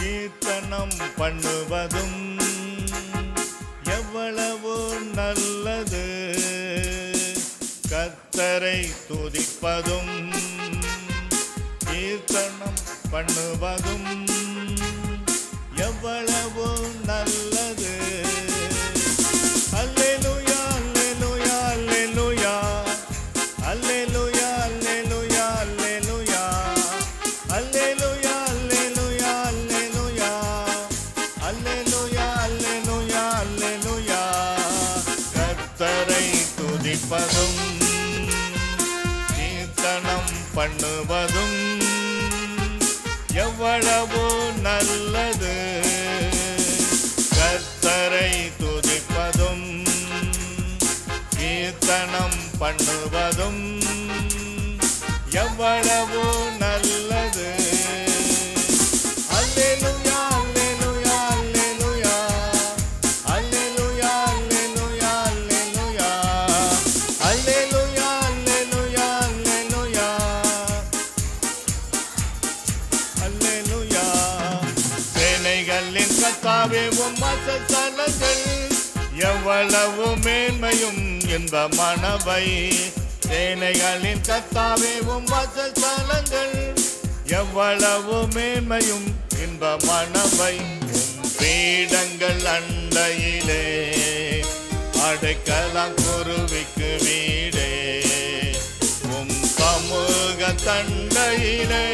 கீர்த்தனம் பண்ணுவதும் எவ்வளவு நல்லது கர்த்தரை துதிப்பதும் கீர்த்தனம் பண்ணுவதும் எவ்வளவு நல்லது அல்லேலூயா அல்லேலூயா அல்லேலூயா அல்லேலூயா அல்லேலூயா அல்லேலூயா அல்லேலூயா அல்லேலூயா அல்லேலூயா அல்லேலூயா அல்லேலூயா அல்லேலூயா கர்த்தரை துதிப்பதும் கீர்த்தனம் பண்ணுவதும் எவ்வளவு நல்லது கர்த்தரை துதிப்பதும் கீர்த்தனம் பண்ணுவதும் எவ்வளவு நல்லது அல்லேலூயா அல்லேலூயா அல்லேலூயா அல்லேலூயா அல்லேலூயா அல்லேலூயா அல்லேலூயா அல்லேலூயா அல்லேலூயா அல்லேலூயா சேனைகளின் கத்தாவே உம் வாசஸ்தலங்கள் எவ்வளவு மேன்மையும் இன்பமானவை சேனைகளின் கத்தாவே உம் வாசஸ்தலங்கள் எவ்வளவு மேன்மையும் இன்பமானவை உம் பீடங்கள் அண்டையிலே அடைக்கலாம் குருவிக்கு வீடே உம் சமூக தண்டையிலே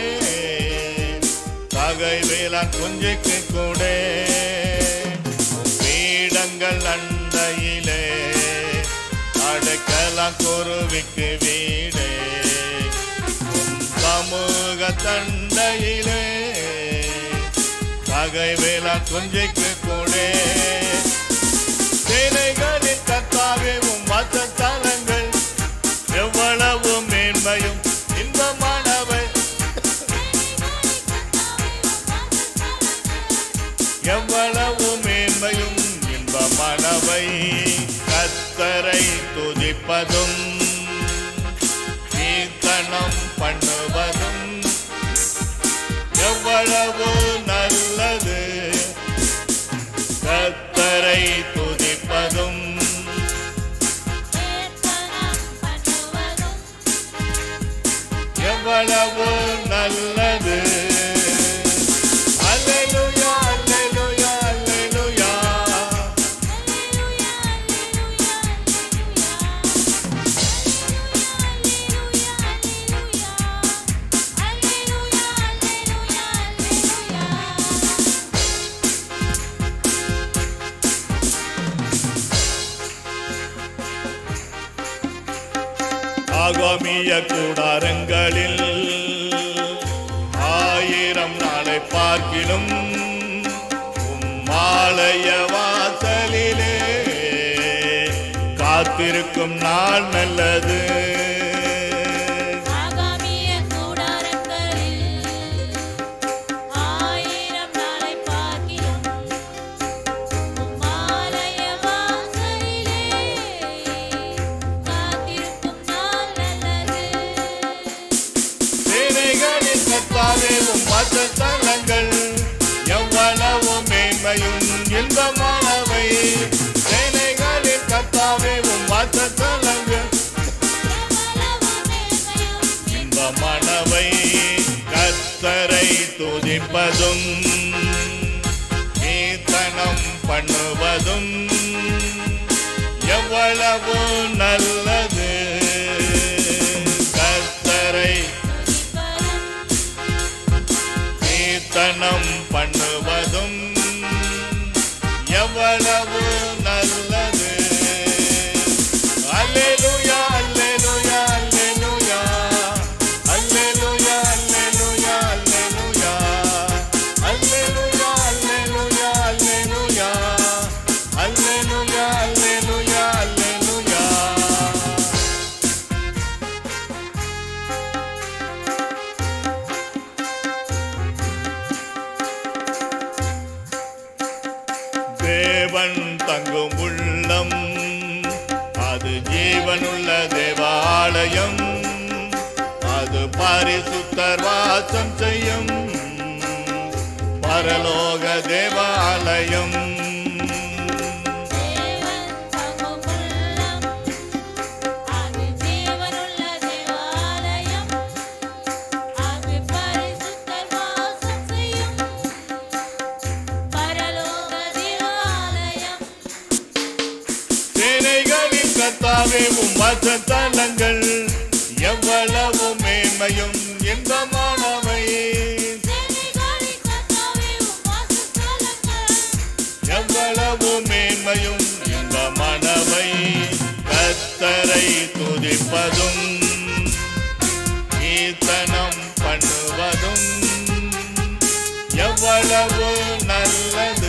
தகை வேளாண் குஞ்சுக்கு கூட உம் பீடங்கள் அண்டையிலே அடைக்கலாம் குருவிக்கு வீடே உம் சமூக தண்டையிலே தகை வேளாண் குஞ்சுக்கு கூட சேனைகளின் கத்தாவே உம் வாசஸ்தலங்கள் எவ்வளவு மேன்மையும் இன்பமானவை எவ்வளவு மேன்மையும் இன்பமானவை கத்தரை துதிப்பதும் கீர்த்தனம் பண்ணுவதும் எவ்வளவு நல்லது கத்தரை துதிப்பதும் எவ்வளவு நல்லது அல்லேலூயா அல்லேலூயா அல்லேலூயா ஆகாமிய கூடாரங்களில் ஆயிரம் நாளை பார்க்கிலும் உம் ஆலய வாசலிலே காத்திருக்கும் நாள் நல்லது ஆகாமிய கூடாரங்களில் ஆயிரம் நாளை பார்க்கிறோம் உம்மாலய வாசலிலே காத்திருக்கும் நாள் நல்லது சேனைகளின் கத்தாவே உம் வாசஸ்தலங்கள் எவ்வளவு மேன்மையும் இன்பமானவை சேனைகளின் கத்தாவே உம் வாசஸ்தலங்கள் எவ்வளவு மேன்மையும் இன்பமானவை கத்தரை துதிப்பதும் கீர்த்தனம் பண்ணுவதும் எவ்வளவு நல்லது கத்தரை கீர்த்தனம் பண்ணுவதும் எவ்வளவு நல்லது அல்லேலூயா அல்லேலூயா அல்லேலூயா அல்லேலூயா அல்லேலூயா அல்லேலூயா அல்லேலூயா அல்லேலூயா அல்லேலூயா அல்லேலூயா அல்லேலூயா அல்லேலூயா தேவன் தங்கும் உள்ளம் அது ஜீவனுள்ள தேவாலயம் அது பரிசுத்தர் வாசம் செய்யும் பரலோக பரலோக தேவாலயம் தேவன் தங்கும் உள்ளம் அது ஜீவனுள்ள தேவாலயம் அது பரிசுத்தர் வாசம் செய்யும் பரலோக தேவாலயம் சேனைகளின் கர்த்தாவே உம் வாசத்தலங்கள் எவ்வளவு மேன்மையும் இன்பமானவை சேனைகளின் கர்த்தாவே உம் வாசஸ்தலங்கள் எவ்வளவு மேன்மையும் இன்பமானவை கத்தரை துதிப்பதும் கீர்த்தனம் பண்ணுவதும் எவ்வளவு நல்லது